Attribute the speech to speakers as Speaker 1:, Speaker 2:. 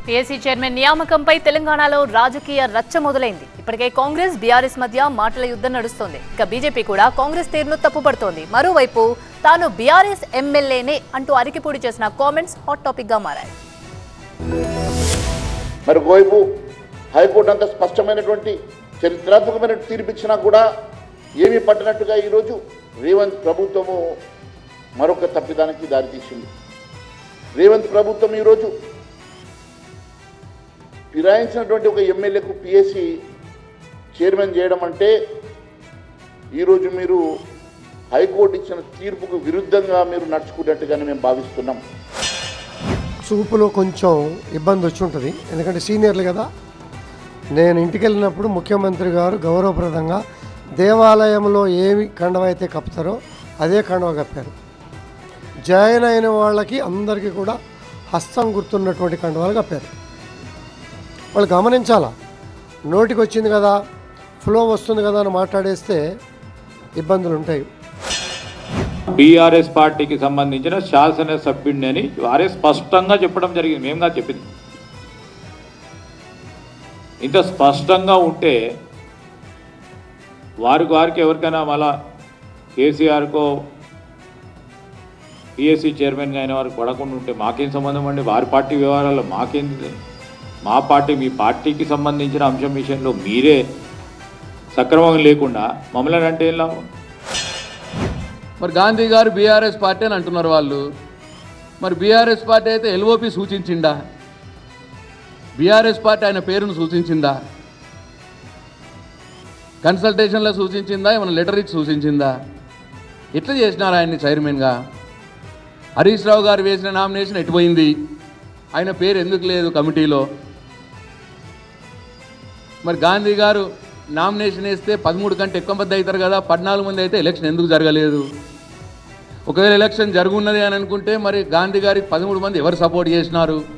Speaker 1: PSC chairman నియామకంపై తెలంగాణలో రాజకీయ రచ్చ మొదలైంది ఇప్పటికే కాంగ్రెస్ బీఆర్ఎస్ మధ్య మాటల యుద్ధం నడుస్తోంది ఇక బీజేపీ కూడా కాంగ్రెస్ తీరును తప్పుపడుతోంది మరోవైపు తాను బీఆర్ఎస్ ఎమ్మెల్యేనే అంటూ అరికిపూడి చేసిన కామెంట్స్ హాట్ టాపిక్ గా మారాయి
Speaker 2: మరొకవైపు హైకోర్టు అంత స్పష్టమైనటువంటి చరిత్రాత్మకమైన తీర్పు ఇచ్చినా కూడా ఏమీ పట్టినట్టుగా ఈరోజు రేవంత్ ప్రభుత్వము మరొక తప్పిదానికి దారితీసింది రేవంత్ ప్రభుత్వం ఈరోజు ఫిరాయించినటువంటి ఒక ఎమ్మెల్యేకు పిఎస్సి చైర్మన్ చేయడం అంటే ఈరోజు మీరు హైకోర్టు ఇచ్చిన తీర్పుకు విరుద్ధంగా మీరు నడుచుకున్నట్టుగానే మేము భావిస్తున్నాం
Speaker 3: చూపులో కొంచెం ఇబ్బంది వచ్చి ఉంటుంది ఎందుకంటే సీనియర్లు కదా నేను ఇంటికి వెళ్ళినప్పుడు ముఖ్యమంత్రి గారు గౌరవప్రదంగా దేవాలయంలో ఏమి కండవ అయితే కప్పుతారో అదే కండవ కప్పారు జాయిన్ అయిన వాళ్ళకి అందరికీ కూడా హస్తం గుర్తున్నటువంటి కండవాలు కప్పారు వాళ్ళు గమనించాలా నోటికి వచ్చింది కదా ఫ్లో వస్తుంది కదా అని మాట్లాడేస్తే ఇబ్బందులు ఉంటాయి
Speaker 4: బీఆర్ఎస్ పార్టీకి సంబంధించిన శాసన సభ్యుడిని అని వారే స్పష్టంగా చెప్పడం జరిగింది మేము కాదు చెప్పింది ఇంత స్పష్టంగా ఉంటే వారికి వారికి ఎవరికైనా మళ్ళా కేసీఆర్కో పిఎస్సి చైర్మన్గా అయిన వారికి పడకుండా ఉంటే మాకేం సంబంధం అండి వారి పార్టీ వ్యవహారాల్లో మాకేం మా పార్టీ మీ పార్టీకి సంబంధించిన అంశం విషయంలో మీరే సక్రమంగా లేకుండా మమ్మల్ని అంటే ఏం లాభం
Speaker 5: మరి గాంధీ గారు బీఆర్ఎస్ పార్టీ అని అంటున్నారు వాళ్ళు మరి బీఆర్ఎస్ పార్టీ అయితే ఎల్ఓపి సూచించిందా బీఆర్ఎస్ పార్టీ ఆయన పేరును సూచించిందా కన్సల్టేషన్లో సూచించిందా ఏమైనా లెటర్ ఇచ్చి సూచించిందా ఎట్లా చేసినారు ఆయన్ని చైర్మన్గా హరీష్ రావు గారు వేసిన నామినేషన్ ఎటుపోయింది ఆయన పేరు ఎందుకు లేదు కమిటీలో మరి గాంధీ గారు నామినేషన్ వేస్తే పదమూడు కంటే ఎక్కువ మంది అవుతారు కదా పద్నాలుగు మంది అయితే ఎలక్షన్ ఎందుకు జరగలేదు ఒకవేళ ఎలక్షన్ జరుగున్నది అని అనుకుంటే మరి గాంధీ గారికి పదమూడు మంది ఎవరు సపోర్ట్ చేసినారు